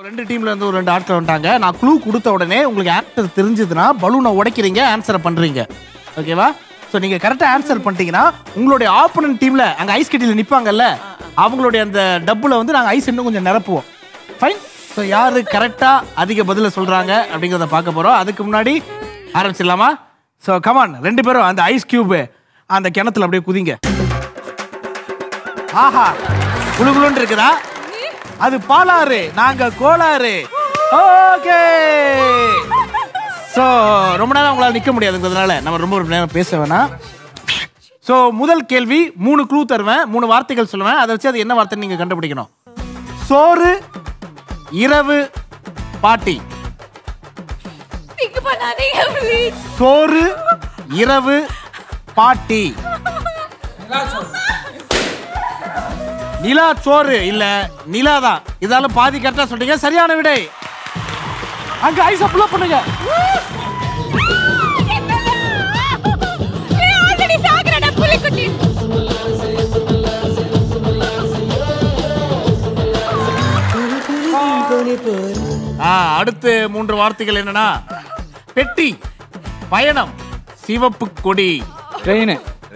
ரெண்டு டீம்ல இருந்து ஒரு ரெண்டு ஆட்கள் வந்துட்டாங்க நான் க்ளூ கொடுத்த உடனே உங்களுக்கு ஆன்சர் தெரிஞ்சதுன்னா பலூனை உடைக்கிறீங்க ஆன்சரை பண்றீங்க ஓகேவா ஸோ நீங்க கரெக்டாக ஆன்சர் பண்ணிட்டீங்கன்னா உங்களுடைய ஆப்போனன்ட் டீம்ல அங்க ஐஸ் கட்டியில் நிப்பாங்கல்ல அவங்களுடைய அந்த டப்புல வந்து நாங்க ஐஸ் இன்னும் கொஞ்சம் நிரப்புவோம் ஃபைன் ஸோ யாரு கரெக்டா அதிக பதில சொல்றாங்க அப்படிங்கிறத பார்க்க போறோம் அதுக்கு முன்னாடி ஆரம்பிச்சிடலாமா ஸோ கமான் ரெண்டு பேரும் அந்த ஐஸ் கியூப் அந்த கிணத்துல அப்படியே குதிங்க ஆஹா குளுகுளுன்னு இருக்குதா அது பாலாறு நாங்க கோளாறு ஓகே ஸோ ரொம்ப நேரம் உங்களால் நிற்க முடியாதுங்கிறதுனால நம்ம ரொம்ப ரொம்ப நேரம் பேச வேணாம் ஸோ முதல் கேள்வி மூணு க்ளூ தருவேன் மூணு வார்த்தைகள் சொல்லுவேன் அதை வச்சு அது என்ன வார்த்தைன்னு நீங்கள் கண்டுபிடிக்கணும் சோறு இரவு பாட்டி திங்க் பண்ணாதீங்க ப்ளீஸ் சோறு இரவு பாட்டி நிலா சோறு இல்ல நிலா தான் இதால பாதி கரெக்டா சொல்றீங்க சரியான விடை அங்க ஐஸ் அப்ளை பண்ணுங்க ஆல்ரெடி சாகுறடா புலிக்குட்டி ஆ, அடுத்து மூன்று வார்த்தைகள் என்னன்னா பெட்டி பயணம் சிவப்பு கொடி ட்ரெயின்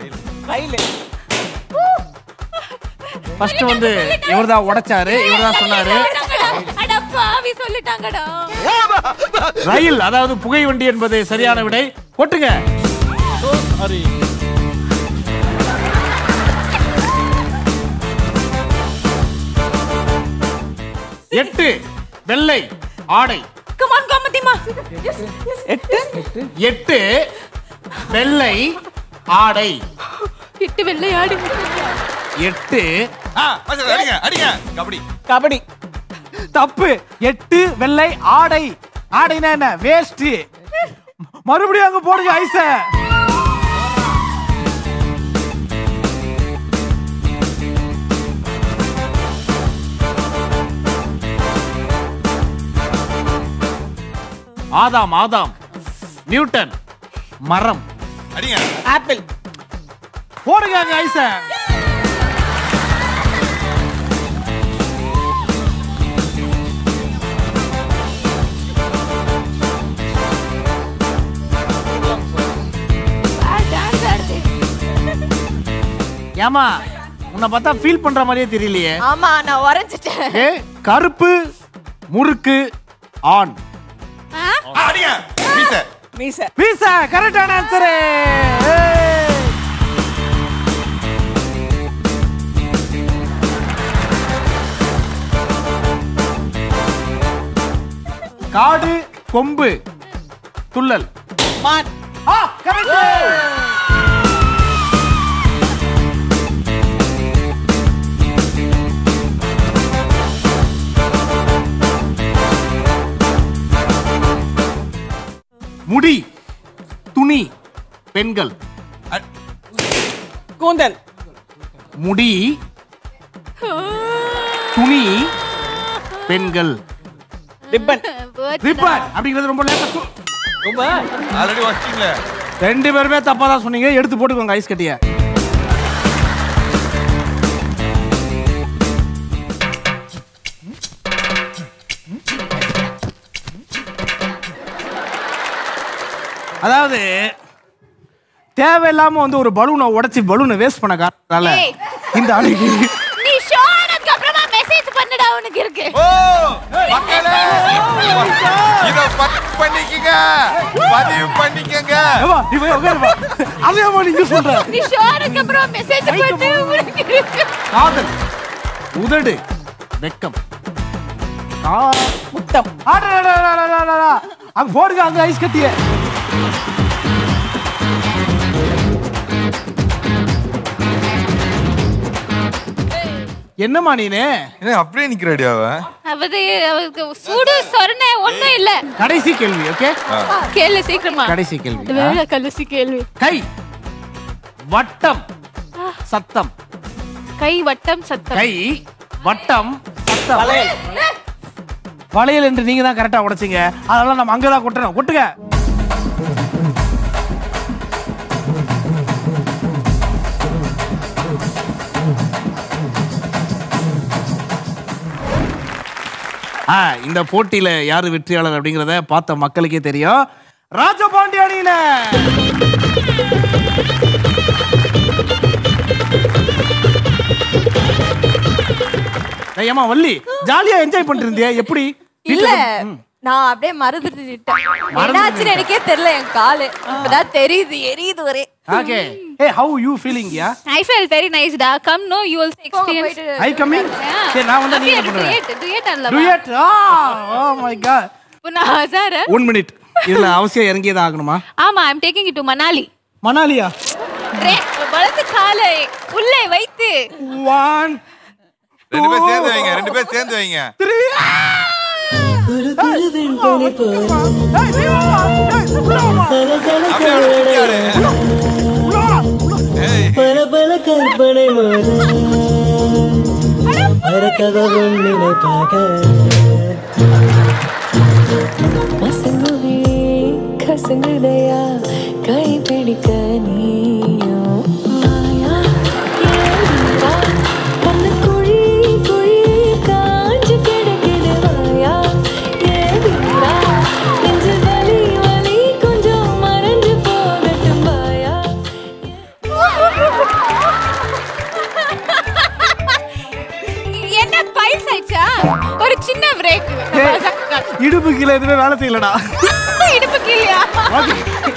ஃபர்ஸ்ட் வந்து இவர்தான் உடைச்சாரு இவர்தான் சொன்னாரு அட பாவி சொல்லிட்டாங்கடா ரயில் அதாவது புகை வண்டி என்பது சரியான விடை கொட்டுங்க எட்டு வெள்ளை ஆடை கமான் கோமதிமா எட்டு வெள்ளை ஆடை இட்டு வெள்ளையாடி எட்டு ஆ, மாஸ்டர், அடிங்க அடிங்க கபடி கபடி தப்பு எட்டு வெள்ளை ஆடை ஆடைனா என்ன வேஸ்ட் மறுபடியும் அங்க போடுங்க ஐச ஆதாம் ஆதாம் நியூட்டன் மரம் அடிங்க ஆப்பிள் போடுங்க அங்க ஐச டான்ஸ் ஆடுது ஏமா உன்னை பார்த்தா ஃபீல் பண்ற மாதிரியே தெரியலையே ஆமா நான் உறைஞ்சிட்டேன் ஏ கருப்பு முறுக்கு ஆண் ஆ, அடிங்க மீச மீச பீசா கரெக்டான ஆன்சரு காடு கொம்பு துள்ளல் மான் ஆ கரெக்ட் முடி துணி பெண்கள் அ- கூந்தல் முடி துணி பெண்கள் ரிப்பன் ரிப்பன் அப்படிங்கிறது ரொம்ப லேட்டா ரொம்ப ஆல்ரெடி வச்சிங்களே ரெண்டு பேருமே தப்பா தான் சொன்னீங்க எடுத்து போட்டுக்கோங்க ஐஸ் கட்டிய அதாவது தேவையில்லாம வந்து ஒரு பலூனை உடைச்சி பலூனை வேஸ்ட் பண்ண காரணத்தால ஏய். இந்த அன்னைக்கு நீ ஷோ ஆனதுக்கு அப்புறமா மெசேஜ் பண்ணுடா உனக்கு இருக்கு ஓ மக்களே இத பத் பண்ணிக்கங்க பதிவு பண்ணிக்கங்க ஏம்மா, நீ போய் உட்காருப்பா. அதையேம்மா நீங்க சொல்ற நீ ஷோ ஆனதுக்கு அப்புறமா மெசேஜ் பண்ணு உனக்கு இருக்கு காதல் உதடு வெக்கம் ஆ முத்தம் அடடடடடடடடா. அங்க போடுங்க அங்க ஐஸ் கட்டிய என்னம்மா நீனு என்ன அப்படியே நிக்கிறடி அவ அவது அவருக்கு சூடு சொரணை ஒண்ணும் இல்ல கடைசி கேள்வி ஓகே கேளு சீக்கிரமா கடைசி கேள்வி ஆ? வேலை கடைசி கேள்வி கை வட்டம் சத்தம் கை வட்டம் சத்தம் கை வட்டம் சத்தம் வளையல் என்று நீங்க தான் கரெக்டா உடைச்சீங்க அதெல்லாம் நம்ம அங்கதான் கொட்டணும் கொட்டுங்க ஆ, இந்த போட்டியில யாரு வெற்றியாளர் அப்படிங்கறத பார்த்த மக்களுக்கே தெரியும் ராஜபாண்டி அணியினர் ஏய், ஏம்மா வள்ளி ஜாலியா என்ஜாய் பண்ணிட்டு இருந்தியா எப்படி இல்ல வீட்டுல- ம். நான் அப்படியே மறந்துட்டேன் என்னாச்சுன்னு எனக்கே தெரியல என் காலு இப்பதான் தெரியுது எரியுது ஒரே okay a how you feeling yeah I felt very nice, da. Come, no, you also போங்க, experience. போயிட்டு ஐ கமிங் Yeah. சரி நான் வந்து நீங்க Duet, என்ன பண்ணுவேன் duet, duet அல்லவா? டுயட் ஆ ஓ மை காட் புன்னா ஹசார? ஒன் மினிட் இதுல அவசியம் இறங்கியே தான் ஆகணுமா ஆமா I'm taking it to Manali. மணாலியா ரே- வலது காலை உள்ளே வைத்து ஒன் ரெண்டு பேர் சேர்ந்து வைங்க ரெண்டு பேர் சேர்ந்து வைங்க த்ரீ அப்படியே அவனை சுத்தி ஆடு. ஏய், பல பல கற்பனை மாறு மறக்கதவும் நினைப்பாக மசங்குவே கசங்குதையா கை பிடிக்க நீயும் மாயா ஏறியா கண்ணு குழி குழி காஞ்சு கிடக்குது வாயா ஏறியா நெஞ்சு வலி வலி கொஞ்சம் மறைஞ்சு போகட்டும் வாயா என்ன பைல்ஸ் ஆயிடுச்சா ஒரு சின்ன பிரேக் இடுப்பு கீழே எதுவுமே வேலை செய்யலடா இடுப்பு கீழயா Okay.